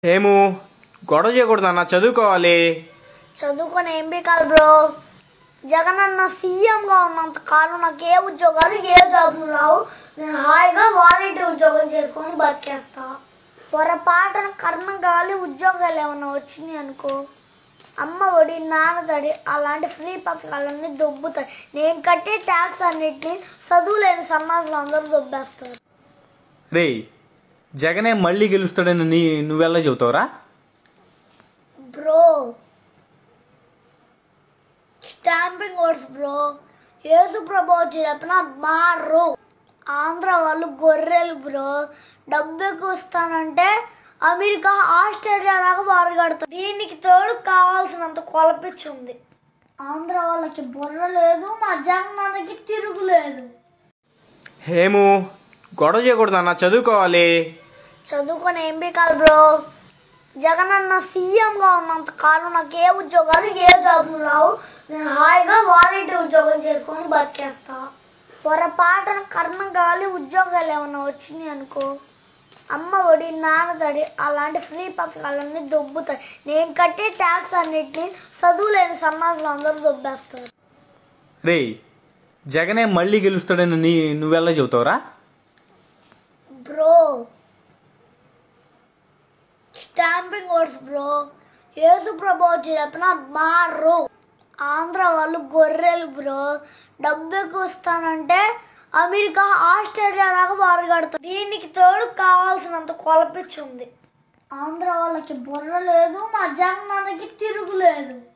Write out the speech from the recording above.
ఏము గొడవ చేయకూడదు అన్న చదువుకోవాలి చదువుకొని ఏం బీకాలి బ్రో జగన్ అన్న సీఎంగా ఉన్నంత కాలం నాకు ఏ ఉద్యోగాలు ఏ జాబులు రావు నేను హాయిగా వాలంటీర్ ఉద్యోగం చేసుకొని బతికేస్తా పొరపాటున కర్ణం కావాలి ఉద్యోగాలు ఏమన్నా వచ్చినాయి అనుకో అమ్మ ఒడి నాన్నదడి అలాంటి ఫ్రీ పథకాలన్నీ దొబ్బుతాయి నేను కట్టే ట్యాక్స్ అన్నిటిని చదువు లేని సమాజంలో అందరూ దొబ్బేస్తారు రే జగనే మళ్ళీ గెలుస్తాడని నీ నువ్వెలా చెబుతావురా బ్రో స్టాంపింగ్ ఓట్స్ బ్రో యేసు ప్రభు వచ్చి చెప్పిన మారు ఆంధ్ర వాళ్ళు గొర్రెలు బ్రో డబ్బు ఎక్కువ ఇస్తానంటే అమెరికా ఆస్ట్రేలియా దాకా బారుగడతారు దీనికి తోడు కావాల్సినంత కొలపిచ్చి ఉంది ఆంధ్ర వాళ్ళకి బుర్ర లేదు మా జగనానికి తిరుగులేదు ఏము గొడవ చేయకూడదు అన్న చదువుకోవాలి చదువుకొని ఏం బీకాలి బ్రో జగన్ అన్న సీఎంగా ఉన్నంత కాలం నాకు ఏ ఉద్యోగాలు ఏ జాబులు రావు నేను హాయిగా వాలంటీర్ ఉద్యోగం చేసుకొని బతికేస్తా పొరపాటున కర్ణం కావాలి ఉద్యోగాలు ఏమన్నా వచ్చినాయి అనుకో అమ్మ ఒడి నాన్నదడి అలాంటి ఫ్రీ పథకాలన్నీ దొబ్బుతాయి నేను కట్టే ట్యాక్స్ అన్నిటిని చదువు లేని సమాజంలో అందరూ దొబ్బేస్తారు రే జగనే మళ్ళీ గెలుస్తాడని నీ నువ్వెలా చెబుతావురా బ్రో స్టాంపింగ్ ఓట్స్ బ్రో యేసు ప్రభు వచ్చి చెప్పిన మారు ఆంధ్ర వాళ్ళు గొర్రెలు బ్రో డబ్బు ఎక్కువ ఇస్తానంటే అమెరికా ఆస్ట్రేలియా దాకా బారుగడతారు దీనికి తోడు కావాల్సినంత కొలపిచ్చి ఉంది ఆంధ్ర వాళ్ళకి బుర్ర లేదు మా జగనానికి తిరుగులేదు